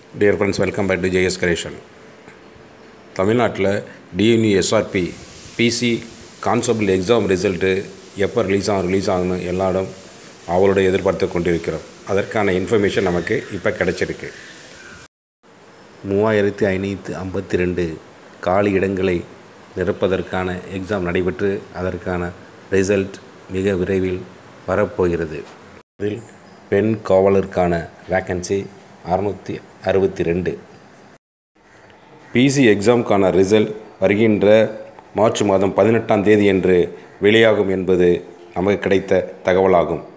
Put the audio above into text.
dear friends welcome back to JS creation தமிழ்நாட்டில் TNUSRB PC constable exam result எப்போ release ஆகும் ரிலீஸ் ஆகும்னு எல்லாரும் அவளோட எதிர்பார்த்து கொண்டிருக்கிறோம் அதற்கான இன்ஃபர்மேஷன் நமக்கு இப்போ கிடைச்சிருக்கு மூவாயிரத்தி ஐநூற்றி ஐம்பத்தி ரெண்டு காலி இடங்களை நிரப்பதற்கான எக்ஸாம் நடைபெற்று அதற்கான ரிசல்ட் மிக விரைவில் வரப்போகிறது இதில் பெண் காவலருக்கான வேக்கன்சி அறநூற்றி அறுபத்தி ரெண்டு பிசி எக்ஸாமுக்கான ரிசல்ட் வருகின்ற மார்ச் மாதம் பதினெட்டாம் தேதி என்று வெளியாகும் என்பது நமக்கு கிடைத்த தகவலாகும்